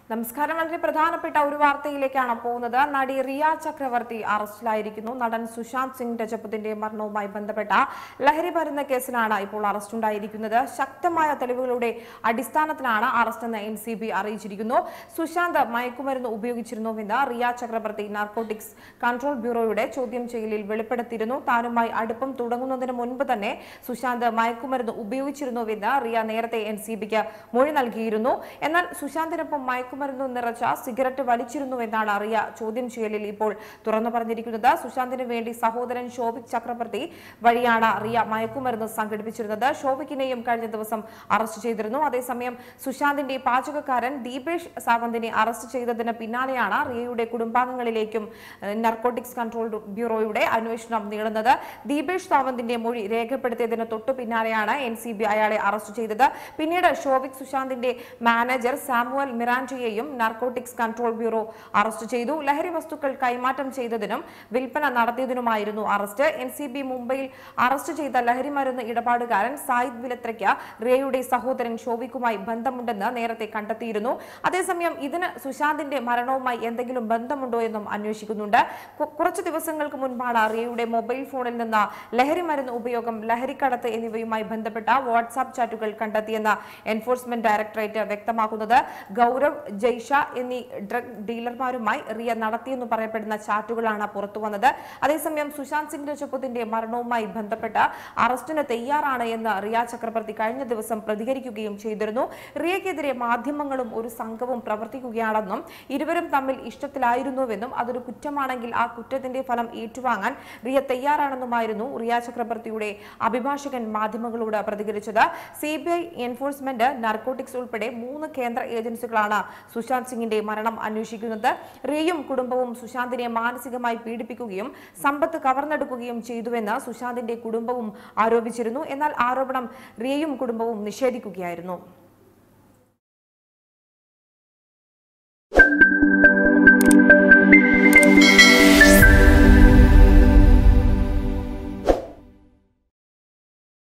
നമസ്കാരം വളരെ പ്രധാനപ്പെട്ട ഒരു വാർത്തയിലേക്കാണ് പോകുന്നത് നടി റിയ ചക്രവർത്തി അറസ്റ്റിലായിരിക്കുന്നു നടൻ സുശാന്ത് സിംഗ് രജപുത്തിന്റെ മരണവുമായി ബന്ധപ്പെട്ട ലഹരി മരുന്ന് കേസിലാണ് ഇപ്പോൾ അറസ്റ്റ് ഉണ്ടായിരിക്കുന്നത് ശക്തമായ തെളിവുകളുടെ അടിസ്ഥാനത്തിലാണ് അറസ്റ്റെന്ന് എൻ സി ബി അറിയിച്ചിരിക്കുന്നു സുശാന്ത് മയക്കുമരുന്ന് ഉപയോഗിച്ചിരുന്നുവെന്ന് റിയ ചക്രവർത്തി നാർക്കോട്ടിക്സ് കൺട്രോൾ ബ്യൂറോയുടെ ചോദ്യം ചെയ്യലിൽ വെളിപ്പെടുത്തിയിരുന്നു താനുമായി അടുപ്പം തുടങ്ങുന്നതിന് മുൻപ് തന്നെ സുശാന്ത് മയക്കുമരുന്ന് ഉപയോഗിച്ചിരുന്നുവെന്ന് റിയ നേരത്തെ എൻ സി ബിക്ക് മൊഴി നൽകിയിരുന്നു എന്നാൽ സുശാന്തിനൊപ്പം മയക്കുമരുന്ന് നിറച്ച സിഗരറ്റ് വലിച്ചിരുന്നുവെന്നാണ് റിയ ചോദ്യം ചെയ്യലിൽ ഇപ്പോൾ തുറന്നു പറഞ്ഞിരിക്കുന്നത് സുശാന്തിന് വേണ്ടി സഹോദരൻ ഷോവിക് ചക്രവർത്തി വഴിയാണ് റിയ മയക്കുമരുന്ന് സംഘടിപ്പിച്ചിരുന്നത് ഷോവിക്കിനെയും കഴിഞ്ഞ ദിവസം അറസ്റ്റ് ചെയ്തിരുന്നു അതേസമയം സുശാന്തിന്റെ പാചകക്കാരൻ ദീപേഷ് സാവന്തിനെ അറസ്റ്റ് ചെയ്തതിന് പിന്നാലെയാണ് റിയയുടെ കുടുംബാംഗങ്ങളിലേക്കും ഏഹ്, നർക്കോട്ടിക്സ് കൺട്രോൾ ബ്യൂറോയുടെ അന്വേഷണം നീളുന്നത് ദീപേഷ് സാവന്തിന്റെ മൊഴി രേഖപ്പെടുത്തിയതിന് തൊട്ടു പിന്നാലെയാണ് എൻ സി ബി അയാളെ അറസ്റ്റ് ചെയ്തത് പിന്നീട് ഷോവിക് സുശാന്തിന്റെ മാനേജർ സാമുവൽ മിറാൻഡയെയും നാർക്കോട്ടിക്സ് കൺട്രോൾ ബ്യൂറോ അറസ്റ്റ് ചെയ്തു ലഹരി വസ്തുക്കൾ കൈമാറ്റം ചെയ്തതിനും വിൽപ്പന നടത്തിയതിനുമായിരുന്നു അറസ്റ്റ് എൻ സി ബി മുംബൈയിൽ അറസ്റ്റ് ചെയ്ത ലഹരി മരുന്ന് ഇടപാടുകാരൻ സായിദ് വിലത്രയ്ക്ക് റിയയുടെ സഹോദരൻ ഷോവിക്കുമായി ബന്ധമുണ്ടെന്ന് നേരത്തെ കണ്ടെത്തിയിരുന്നു അതേസമയം ഇതിന് സുശാന്തിന്റെ മരണവുമായി എന്തെങ്കിലും ബന്ധമുണ്ടോ എന്നും അന്വേഷിക്കുന്നുണ്ട് കു- കുറച്ചു ദിവസങ്ങൾക്ക് മുൻപാണ് റിയയുടെ മൊബൈൽ ഫോണിൽ നിന്ന് ലഹരി മരുന്ന് ഉപയോഗം ലഹരിക്കടത്ത് എന്നിവയുമായി ബന്ധപ്പെട്ട വാട്സാപ്പ് ചാറ്റുകൾ കണ്ടെത്തിയെന്ന് എൻഫോഴ്സ്മെന്റ് ഡയറക്ടറേറ്റ് വ്യക്തമാക്കുന്നത് ഗൗരവ് ജയ്ഷ എന്നീ ഡ്രഗ് ഡീലർമാരുമായി റിയ നടത്തിയെന്ന് പറയപ്പെടുന്ന ചാറ്റുകളാണ് പുറത്തു വന്നത് അതേസമയം സുശാന്ത് സിംഗ് രജപുത്തിന്റെ മരണവുമായി ബന്ധപ്പെട്ട് അറസ്റ്റിന് തയ്യാറാണ് എന്ന് റിയ ചക്രവർത്തി കഴിഞ്ഞ ദിവസം പ്രതികരിക്കുകയും ചെയ്തിരുന്നു റിയക്കെതിരെ മാധ്യമങ്ങളും ഒരു സംഘവും പ്രവർത്തിക്കുകയാണെന്നും ഇരുവരും തമ്മിൽ ഇഷ്ടത്തിലായിരുന്നുവെന്നും അതൊരു കുറ്റമാണെങ്കിൽ ആ കുറ്റത്തിന്റെ ഫലം ഏറ്റുവാങ്ങാൻ റിയ തയ്യാറാണെന്നുമായിരുന്നു റിയ ചക്രവർത്തിയുടെ അഭിഭാഷകൻ മാധ്യമങ്ങളോട് പ്രതികരിച്ചത് C B I enforcement narcotics ഉൾപ്പെടെ മൂന്ന് കേന്ദ്ര ഏജൻസികളാണ് സുശാന്ത് സിംഗിന്റെ മരണം അന്വേഷിക്കുന്നത് റിയയും കുടുംബവും സുശാന്തിനെ മാനസികമായി പീഡിപ്പിക്കുകയും സമ്പത്ത് കവർന്നെടുക്കുകയും ചെയ്തുവെന്ന് സുശാന്തിന്റെ കുടുംബവും ആരോപിച്ചിരുന്നു എന്നാൽ ആരോപണം റിയയും കുടുംബവും നിഷേധിക്കുകയായിരുന്നു